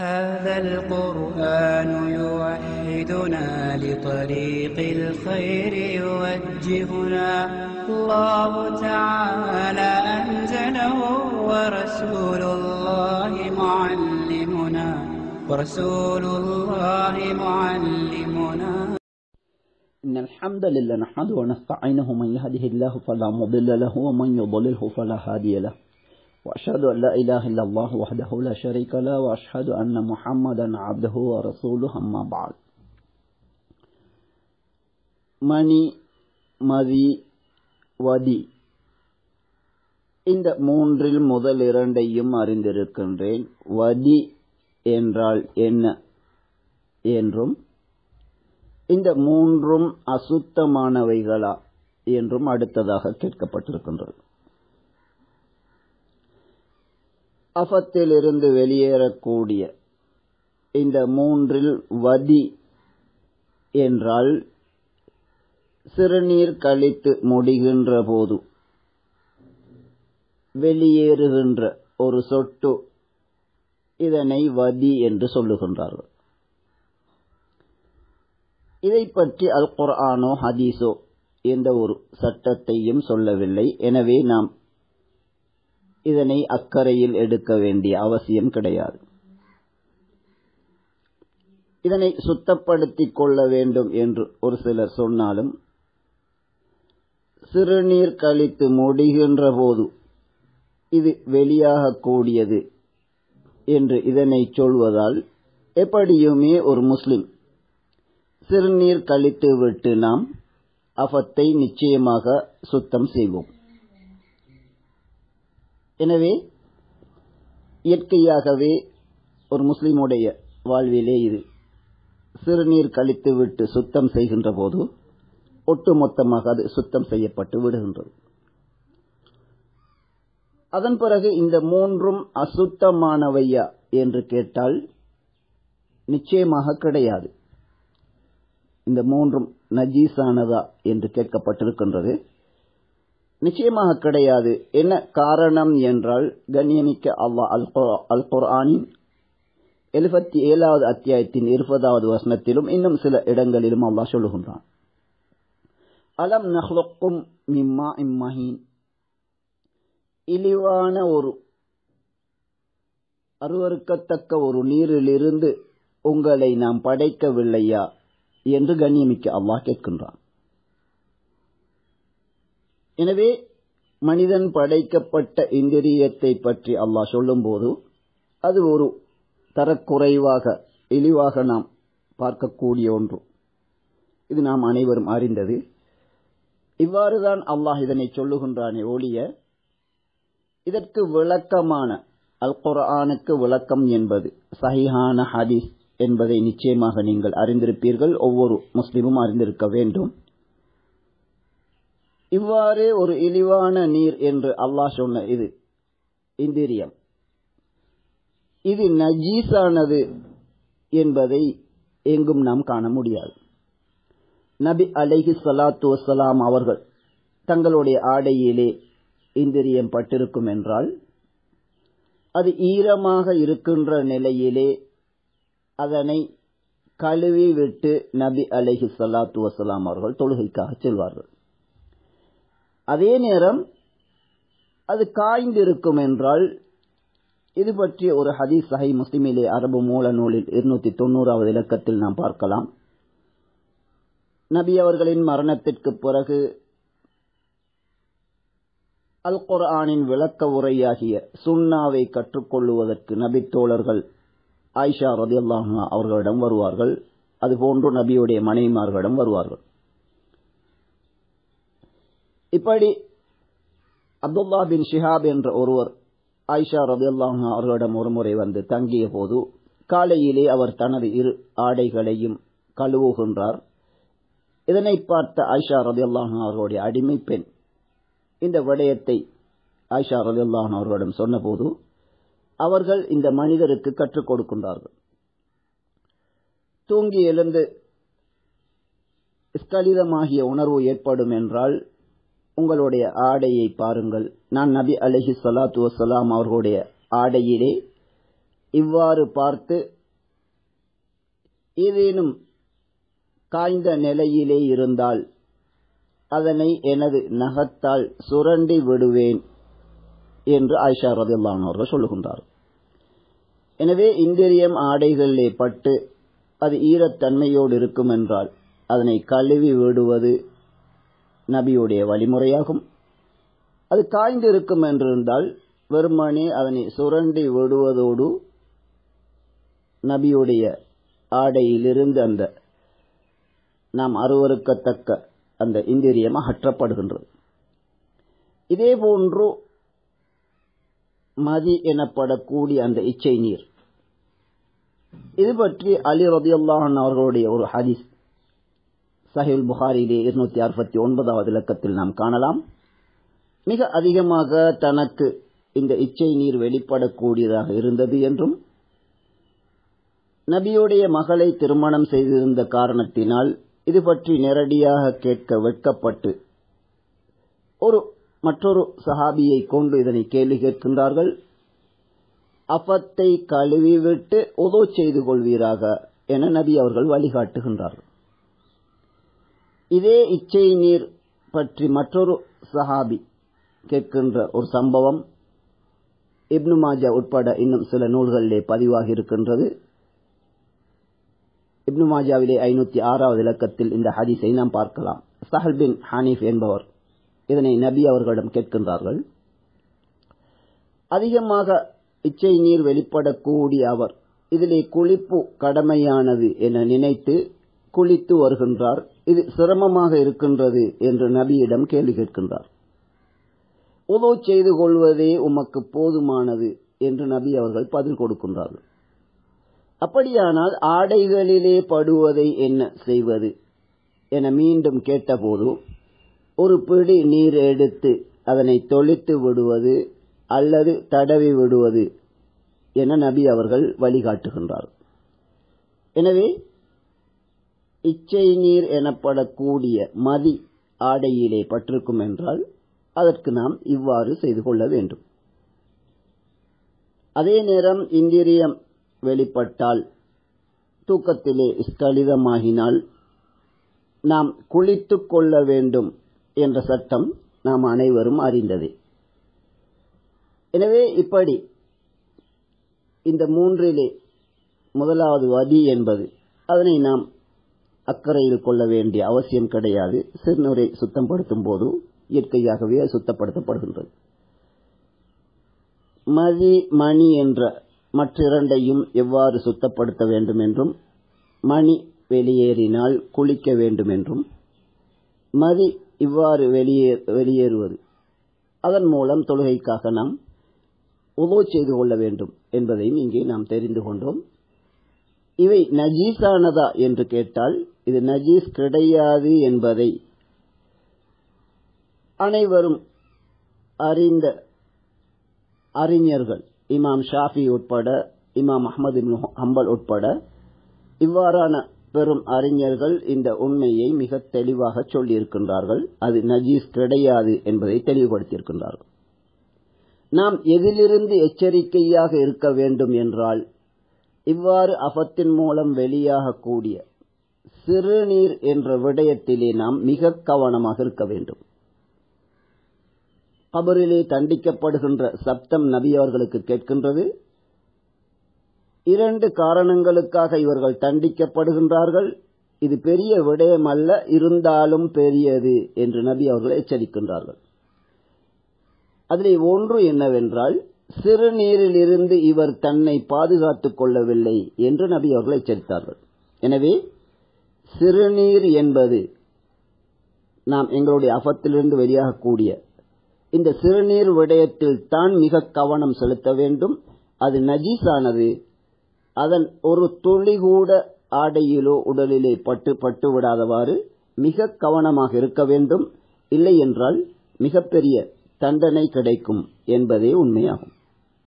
هذا القرآن يوحدنا لطريق الخير يوجهنا الله تعالى أنزله ورسول الله معلمنا ورسول الله معلمنا إن الحمد لله نحمده ونستعينه من يهده الله فلا مضل له ومن يضلله فلا هادي له وأشهد أن لا إله إلا الله وحده لا شريك له وأشهد أن محمدا عبده ورسوله أما بعد மணி மதி வதி இந்த மூன்றில் முதல் இரண்டையும் அறிந்திருக்கின்றேன் வதி என்றால் என்ன என்றும் இந்த மூன்றும் அசுத்தமானவைகளா என்றும் அடுத்ததாக கேட்கப்பட்டிருக்கின்றது அஃபத்திலிருந்து வெளியேறக்கூடிய இந்த மூன்றில் வதி என்றால் சிறுநீர் கழித்து முடிகின்ற போது வெளியேறுகின்ற ஒரு சொட்டு இதனை வதி என்று சொல்லுகின்றார்கள் இதை பற்றி அல் குர்ஆனோ ஹதீஸோ எந்த ஒரு சட்டத்தையும் சொல்லவில்லை எனவே நாம் இதனை அக்கறையில் எடுக்க வேண்டிய அவசியம் கிடையாது இதனை சுத்தப்படுத்திக் கொள்ள வேண்டும் என்று ஒரு சிலர் சொன்னாலும் சிறுநீர் கழித்து முடிகின்ற போது இது வெளியாகக்கூடியது என்று இதனை சொல்வதால் எப்படியுமே ஒரு முஸ்லிம் சிறுநீர் கழித்து விட்டு நாம் அஃபத்தை நிச்சயமாக சுத்தம் செய்வோம் எனவே இயற்கையாகவே ஒரு முஸ்லிமுடைய வாழ்விலே இது சிறுநீர் கழித்து விட்டு சுத்தம் செய்கின்ற போது ஒட்டுமொத்தமாக அது சுத்தம் செய்யப்பட்டு விடுகின்றது அதன் பிறகு இந்த மூன்றும் அசுத்தமானவையா என்று கேட்டால் நிச்சயமாக கிடையாது இந்த மூன்றும் நஜீஸானதா என்று கேட்கப்பட்டிருக்கின்றது நிச்சயமாக கிடையாது என்ன காரணம் என்றால் கண்ணியமிக்க அல்லா அல் குர்ஆனின் எழுபத்தி ஏழாவது அத்தியாயத்தின் இருபதாவது வசனத்திலும் இன்னும் சில இடங்களிலும் அல்லாஹ் சொல்லுகின்றான் அலம் நஹ்லுக்கும் மிம்மா இம்மஹீன் இழிவான ஒரு அருவறுக்கத்தக்க ஒரு நீரிலிருந்து உங்களை நாம் படைக்கவில்லையா என்று கண்ணியமிக்க அல்லாஹ் கேட்கின்றான் எனவே மனிதன் படைக்கப்பட்ட இந்திரியத்தை பற்றி அல்லாஹ் சொல்லும்போது அது ஒரு தரக்குறைவாக இழிவாக நாம் பார்க்கக்கூடிய ஒன்று இது நாம் அனைவரும் அறிந்தது இவ்வாறுதான் அல்லாஹ் இதனை சொல்லுகின்றானே ஒழிய இதற்கு விளக்கமான அல் குர்ஆனுக்கு விளக்கம் என்பது சஹிஹான ஹதீஸ் என்பதை நிச்சயமாக நீங்கள் அறிந்திருப்பீர்கள் ஒவ்வொரு முஸ்லிமும் அறிந்திருக்க வேண்டும் இவ்வாறு ஒரு இழிவான நீர் என்று அல்லாஹ் சொன்ன இது இந்திரியம் இது நஜீஸானது என்பதை எங்கும் நாம் காண முடியாது நபி அலைஹி சலாத்து வசலாம் அவர்கள் தங்களுடைய ஆடையிலே இந்திரியம் பட்டிருக்கும் என்றால் அது ஈரமாக இருக்கின்ற நிலையிலே அதனை கழுவி விட்டு நபி அலைஹி சலாத்து வசலாம் அவர்கள் தொழுகைக்காக செல்வார்கள் அதே நேரம் அது காய்ந்திருக்கும் என்றால் இது பற்றிய ஒரு ஹதீஸ் சஹை முஸ்லிமிலே அரபு மூல நூலில் இருநூத்தி தொண்ணூறாவது இலக்கத்தில் நாம் பார்க்கலாம் நபி அவர்களின் மரணத்திற்கு பிறகு அல் குர்ஆனின் விளக்க உரையாகிய சுன்னாவை கற்றுக்கொள்ளுவதற்கு நபி தோழர்கள் ஆயிஷா ரதி அல்லாஹா அவர்களிடம் வருவார்கள் அதுபோன்று நபியுடைய மனைவிமார்களிடம் வருவார்கள் இப்படி அப்துல்லா பின் ஷிஹாப் என்ற ஒருவர் ஆயிஷா ரதி அல்லாஹா அவர்களிடம் ஒருமுறை வந்து தங்கிய போது காலையிலே அவர் தனது இரு ஆடைகளையும் கழுவுகின்றார் இதனை பார்த்த ஆயிஷா ரதி அல்லாஹா அவர்களுடைய அடிமை பெண் இந்த விடயத்தை ஆயிஷா ரதி அல்லாஹன் அவர்களிடம் சொன்னபோது அவர்கள் இந்த மனிதருக்கு கற்றுக் கொடுக்கின்றார்கள் தூங்கி எழுந்து ஸ்கலிதமாகிய உணர்வு ஏற்படும் என்றால் உங்களுடைய ஆடையை பாருங்கள் நான் நபி அலஹி சலாத்து வசலாம் அவர்களுடைய ஆடையிலே இவ்வாறு பார்த்து ஏதேனும் காய்ந்த நிலையிலே இருந்தால் அதனை எனது நகத்தால் சுரண்டி விடுவேன் என்று ஆயிஷா ரதில்லான் அவர்கள் சொல்லுகின்றார் எனவே இந்திரியம் ஆடைகளிலே பட்டு அது ஈரத்தன்மையோடு இருக்கும் என்றால் அதனை கழுவி விடுவது நபியுடைய வழிமுறையாகும் அது காய்ந்திருக்கும் என்றிருந்தால் வெறுமனே அதனை சுரண்டி விடுவதோடு நபியுடைய ஆடையிலிருந்து அந்த நாம் அருவறுக்கத்தக்க அந்த இந்திரியம் அகற்றப்படுகின்றது இதே போன்று மதி எனப்படக்கூடிய அந்த இச்சை நீர் இது பற்றி அலி ரதியுல்லாஹன் அவர்களுடைய ஒரு ஹதீஸ் சஹில் புகாரிலே இருநூத்தி அறுபத்தி ஒன்பதாவது இலக்கத்தில் நாம் காணலாம் மிக அதிகமாக தனக்கு இந்த இச்சை நீர் வெளிப்படக்கூடியதாக இருந்தது என்றும் நபியுடைய மகளை திருமணம் செய்திருந்த காரணத்தினால் இது பற்றி நேரடியாக கேட்க வெட்கப்பட்டு ஒரு மற்றொரு சஹாபியை கொண்டு இதனை கேள்வி கேட்கின்றார்கள் அபத்தை கழுவிவிட்டு உதோ செய்து கொள்வீராக என நபி அவர்கள் வழிகாட்டுகின்றார்கள் இதே இச்சை நீர் பற்றி மற்றொரு சஹாபி கேட்கின்ற ஒரு சம்பவம் இப்னு மாஜா உட்பட இன்னும் சில நூல்களிலே பதிவாகி இருக்கின்றது இப்னு மாஜாவிலே ஐநூத்தி ஆறாவது இலக்கத்தில் இந்த ஹதீஸை நாம் பார்க்கலாம் சஹல் பின் ஹனீஃப் என்பவர் இதனை நபி அவர்களிடம் கேட்கின்றார்கள் அதிகமாக இச்சை நீர் வெளிப்படக்கூடிய அவர் இதிலே குளிப்பு கடமையானது என நினைத்து குளித்து வருகின்றார் இது சிரமமாக இருக்கின்றது என்று நபியிடம் கேள்வி கேட்கின்றார் உதோ செய்து கொள்வதே உமக்கு போதுமானது என்று நபி அவர்கள் பதில் கொடுக்கின்றார்கள் அப்படியானால் ஆடைகளிலே படுவதை என்ன செய்வது என மீண்டும் கேட்டபோது ஒரு பிடி நீர் எடுத்து அதனை தொளித்து விடுவது அல்லது தடவி விடுவது என நபி அவர்கள் வழிகாட்டுகின்றார் எனவே இச்சை நீர் எனப்படக்கூடிய மதி ஆடையிலே பற்றிருக்கும் என்றால் அதற்கு நாம் இவ்வாறு செய்து கொள்ள வேண்டும் அதே நேரம் இந்திரியம் வெளிப்பட்டால் தூக்கத்திலே ஸ்கலிதமாகினால் நாம் குளித்துக் கொள்ள வேண்டும் என்ற சட்டம் நாம் அனைவரும் அறிந்ததே எனவே இப்படி இந்த மூன்றிலே முதலாவது வதி என்பது அதனை நாம் அக்கறையில் கொள்ள வேண்டிய அவசியம் கிடையாது சிறுநுரை சுத்தப்படுத்தும் போது இயற்கையாகவே சுத்தப்படுத்தப்படுகின்றது மதி மணி என்ற மற்றிரண்டையும் எவ்வாறு சுத்தப்படுத்த வேண்டும் என்றும் மணி வெளியேறினால் குளிக்க வேண்டும் என்றும் மதி இவ்வாறு வெளியே வெளியேறுவது அதன் மூலம் தொழுகைக்காக நாம் உதோ செய்து கொள்ள வேண்டும் என்பதையும் இங்கே நாம் தெரிந்து கொண்டோம் இவை நஜீஸானதா என்று கேட்டால் இது நஜீஸ் கிடையாது என்பதை அனைவரும் அறிந்த அறிஞர்கள் இமாம் ஷாஃபி உட்பட இமாம் அஹமது ஹம்பல் உட்பட இவ்வாறான பெரும் அறிஞர்கள் இந்த உண்மையை மிக தெளிவாக சொல்லியிருக்கின்றார்கள் அது நஜீஸ் கிடையாது என்பதை தெளிவுபடுத்தியிருக்கின்றார்கள் நாம் எதிலிருந்து எச்சரிக்கையாக இருக்க வேண்டும் என்றால் இவ்வாறு அபத்தின் மூலம் வெளியாகக்கூடிய சிறுநீர் என்ற விடயத்திலே நாம் மிக கவனமாக இருக்க வேண்டும் கபரிலே தண்டிக்கப்படுகின்ற சப்தம் நபி அவர்களுக்கு கேட்கின்றது இரண்டு காரணங்களுக்காக இவர்கள் தண்டிக்கப்படுகின்றார்கள் இது பெரிய விடயம் அல்ல இருந்தாலும் பெரியது என்று நபி அவர்கள் எச்சரிக்கின்றார்கள் அதிலே ஒன்று என்னவென்றால் சிறுநீரில் இருந்து இவர் தன்னை பாதுகாத்துக் கொள்ளவில்லை என்று நபி அவர்கள் எச்சரித்தார்கள் எனவே சிறுநீர் என்பது நாம் எங்களுடைய அபத்திலிருந்து வெளியாகக்கூடிய இந்த சிறுநீர் விடயத்தில் தான் மிக கவனம் செலுத்த வேண்டும் அது நஜீஸானது அதன் ஒரு துளி கூட ஆடையிலோ உடலிலே பட்டு பட்டு விடாதவாறு மிக கவனமாக இருக்க வேண்டும் இல்லை என்றால் மிகப்பெரிய தண்டனை கிடைக்கும் என்பதே உண்மையாகும்